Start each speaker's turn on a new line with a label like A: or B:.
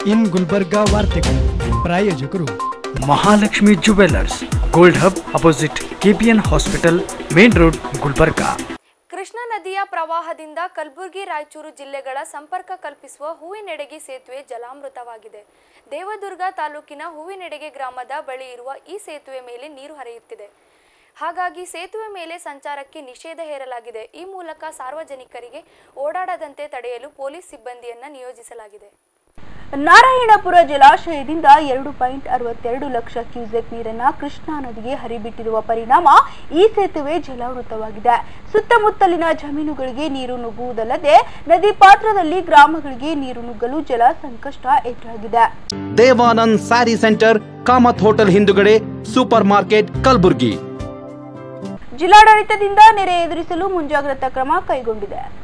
A: ಇನ್ ಗುಲ್ಬರ್ಗಾ ವಾರ್ತೆಗಳು ಪ್ರಾಯೋಜಕರು
B: Mahalakshmi jewellers gold hub opposite KPN hospital main road Gulbarga
C: Krishna ನದಿಯ ಪ್ರವಾಹದಿಂದ ಕಲಬುರಗಿ ರಾಯಚೂರು ಜಿಲ್ಲೆಗಳ ಸಂಪರ್ಕ ಕಲ್ಪಿಸುವ ಹೂವಿನೆಡೆಗೆ ಸೇತುವೆ ಜಲಾಮೃತವಾಗಿದೆ ದೇವದುರ್ಗ ತಾಲೂಕಿನ ಹೂವಿನೆಡೆಗೆ ಗ್ರಾಮದ ಬಳಿ ಇರುವ ಈ ಸೇತುವೆ ಮೇಲೆ ನೀರು ಹರಿಯುತ್ತಿದೆ ಹಾಗಾಗಿ ಸೇತುವೆ ಮೇಲೆ ಸಂಚಾರಕ್ಕೆ ನಿಷೇಧ ಹೇರಲಾಗಿದೆ ಈ ಮೂಲಕ ಸಾರ್ವಜನಿಕರಿಗೆ ಓಡಾಡದಂತೆ ತಡೆಯಲು ಪೊಲೀಸ್ ಸಿಬ್ಬಂದಿಯನ್ನ ನಿಯೋಜಿಸಲಾಗಿದೆ
D: ನಾರಾಯಣಪುರ ಜಲಾಶಯದಿಂದ ಎರಡು ಪಾಯಿಂಟ್ ಅರವತ್ತೆರಡು ಲಕ್ಷ ಕ್ಯೂಸೆಕ್ ನೀರನ್ನ ಕೃಷ್ಣಾ ನದಿಗೆ ಹರಿಬಿಟ್ಟಿರುವ ಪರಿಣಾಮ ಈ ಸೇತುವೆ ಜಲಾವೃತವಾಗಿದೆ ಸುತ್ತಮುತ್ತಲಿನ ಜಮೀನುಗಳಿಗೆ ನೀರು ನುಗ್ಗುವುದಲ್ಲದೆ ನದಿ ಪಾತ್ರದಲ್ಲಿ ಗ್ರಾಮಗಳಿಗೆ ನೀರು ನುಗ್ಗಲು ಜಲ ಸಂಕಷ್ಟ ಎದುರಾಗಿದೆ
E: ದೇವಾನಂದ್ ಸ್ಯಾರಿ ಸೆಂಟರ್ ಕಾಮತ್ ಹೋಟೆಲ್ ಹಿಂದುಗಡೆ ಸೂಪರ್ ಮಾರ್ಕೆಟ್ ಕಲಬುರ್ಗಿ
D: ಜಿಲ್ಲಾಡಳಿತದಿಂದ ನೆರೆ ಎದುರಿಸಲು ಮುಂಜಾಗ್ರತಾ ಕ್ರಮ ಕೈಗೊಂಡಿದೆ